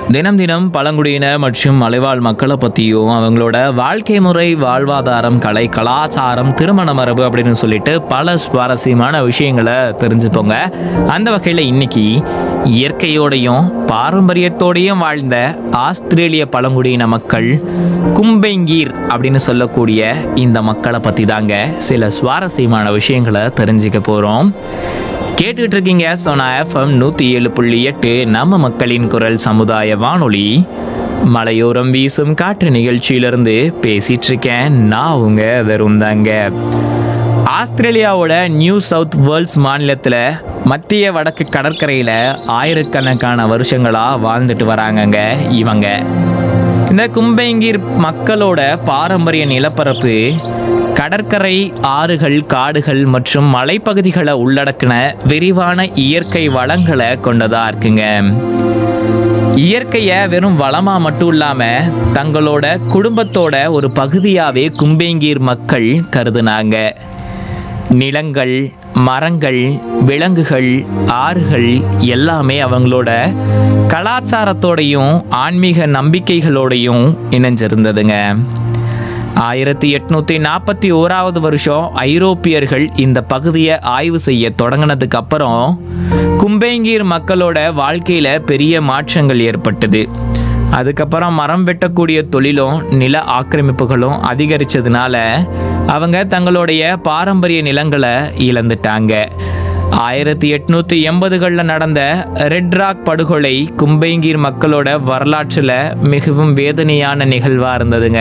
தினம் தினம் பழங்குடியின மற்றும் மலைவாழ் மக்களை பற்றியும் அவங்களோட வாழ்க்கை முறை வாழ்வாதாரம் கலை கலாச்சாரம் திருமண மரபு அப்படின்னு சொல்லிட்டு பல சுவாரஸ்யமான விஷயங்களை தெரிஞ்சுப்போங்க அந்த வகையில் இன்னைக்கு இயற்கையோடையும் பாரம்பரியத்தோடையும் வாழ்ந்த ஆஸ்திரேலிய பழங்குடியின மக்கள் கும்பெங்கீர் அப்படின்னு சொல்லக்கூடிய இந்த மக்களை பற்றி தாங்க சில சுவாரஸ்யமான விஷயங்களை தெரிஞ்சுக்க போகிறோம் கேட்டுட்டு இருக்கீங்க சோனா எஃப்எம் நூற்றி ஏழு புள்ளி எட்டு நம்ம மக்களின் குரல் சமுதாய வானொலி மலையோரம் வீசும் காற்று நிகழ்ச்சியிலிருந்து பேசிட்டு இருக்கேன் நான் உங்க வெறும் தாங்க ஆஸ்திரேலியாவோட நியூ சவுத் வேர்ல்ட்ஸ் மாநிலத்தில் மத்திய வடக்கு கடற்கரையில் ஆயிரக்கணக்கான வருஷங்களாக வாழ்ந்துட்டு வராங்கங்க இவங்க இந்த கும்பைங்கீர் மக்களோட பாரம்பரிய நிலப்பரப்பு கடற்கரை ஆறுகள் காடுகள் மற்றும் மலைப்பகுதிகளை உள்ளடக்கின விரிவான இயற்கை வளங்களை கொண்டதா இருக்குங்க இயற்கையை வெறும் வளமா மட்டும் இல்லாம தங்களோட குடும்பத்தோட ஒரு பகுதியாவே கும்பேங்கீர் மக்கள் கருதுனாங்க நிலங்கள் மரங்கள் விலங்குகள் ஆறுகள் எல்லாமே அவங்களோட கலாச்சாரத்தோடையும் ஆன்மீக நம்பிக்கைகளோடையும் இணைஞ்சிருந்ததுங்க ஆயிரத்தி எட்நூத்தி நாற்பத்தி ஓராவது வருஷம் ஐரோப்பியர்கள் இந்த பகுதியை ஆய்வு செய்ய தொடங்கினதுக்கு அப்புறம் கும்பேங்கீர் மக்களோட வாழ்க்கையில பெரிய மாற்றங்கள் ஏற்பட்டது அதுக்கப்புறம் மரம் வெட்டக்கூடிய தொழிலும் நில ஆக்கிரமிப்புகளும் அதிகரிச்சதுனால அவங்க தங்களுடைய பாரம்பரிய நிலங்களை இழந்துட்டாங்க ஆயிரத்தி எட்நூத்தி எண்பதுகளில் நடந்த ரெட் ராக் படுகொலை கும்பைங்கீர் மக்களோட வரலாற்றில் மிகவும் வேதனையான நிகழ்வாக இருந்ததுங்க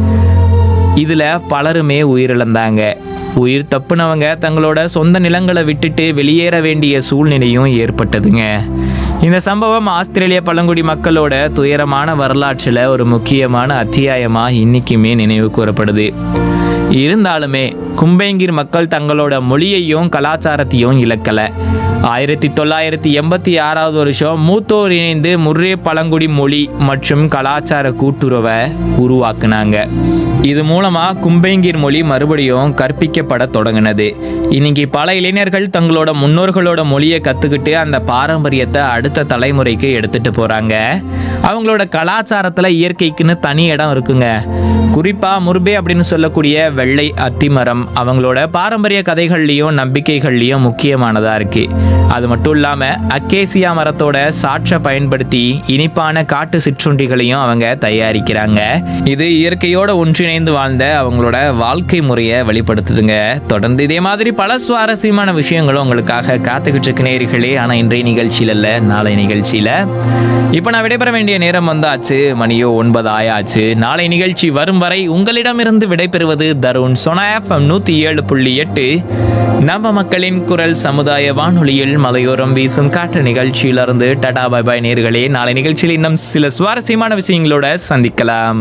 இதில் பலருமே உயிரிழந்தாங்க உயிர் தப்புனவங்க தங்களோட சொந்த நிலங்களை விட்டுட்டு வெளியேற வேண்டிய சூழ்நிலையும் ஏற்பட்டதுங்க இந்த சம்பவம் ஆஸ்திரேலிய பழங்குடி மக்களோட துயரமான வரலாற்றில் ஒரு முக்கியமான அத்தியாயமாக இன்னைக்குமே நினைவு கூறப்படுது இருந்தாலுமே கும்பேங்கீர் மக்கள் தங்களோட மொழியையும் கலாச்சாரத்தையும் இழக்கலை ஆயிரத்தி தொள்ளாயிரத்தி எண்பத்தி ஆறாவது வருஷம் மூத்தோர் இணைந்து முர்ரே பழங்குடி மொழி மற்றும் கலாச்சார கூட்டுறவை உருவாக்குனாங்க இது மூலமா கும்பேங்கீர் மொழி மறுபடியும் கற்பிக்கப்பட தொடங்கினது இன்னைக்கு பல இளைஞர்கள் தங்களோட முன்னோர்களோட மொழியை கத்துக்கிட்டு அந்த பாரம்பரியத்தை அடுத்த தலைமுறைக்கு எடுத்துட்டு போறாங்க அவங்களோட கலாச்சாரத்துல இயற்கைக்குன்னு தனி இடம் இருக்குங்க குறிப்பா முர்பே அப்படின்னு சொல்லக்கூடிய வெள்ளை அத்திமரம் அவங்களோட பாரம்பரிய கதைகள்லயும் நம்பிக்கைகள்லயும் முக்கியமானதா இருக்கு அது மட்டும் இல்லாம அக்கேசியா மரத்தோட சாற்றை பயன்படுத்தி இனிப்பான காட்டு சிற்றுண்டிகளையும் அவங்க தயாரிக்கிறாங்க இது இயற்கையோட ஒன்றிணைந்து வாழ்ந்த அவங்களோட வாழ்க்கை முறையை வெளிப்படுத்துதுங்க தொடர்ந்து இதே மாதிரி பல சுவாரஸ்யமான விஷயங்களும் உங்களுக்காக காத்துக்கிட்டு இருக்கு நேர்களே ஆனா இன்றைய நிகழ்ச்சியில இல்ல நாளை நிகழ்ச்சியில இப்போ நான் விடைபெற வேண்டிய நேரம் வந்தாச்சு மணியோ ஒன்பது ஆயாச்சு நாளை நிகழ்ச்சி வரும் வரை உங்களிடமிருந்து விடைபெறுவது தருண் சொனா எஃப்எம் நூத்தி ஏழு புள்ளி எட்டு நம்ம மக்களின் குரல் சமுதாய வானொலியில் மலையோரம் வீசும் காற்று நிகழ்ச்சியிலிருந்து டடா பாய் பாய் நேர்களே நாளை நிகழ்ச்சியில் இன்னும் சில சுவாரஸ்யமான விஷயங்களோட சந்திக்கலாம்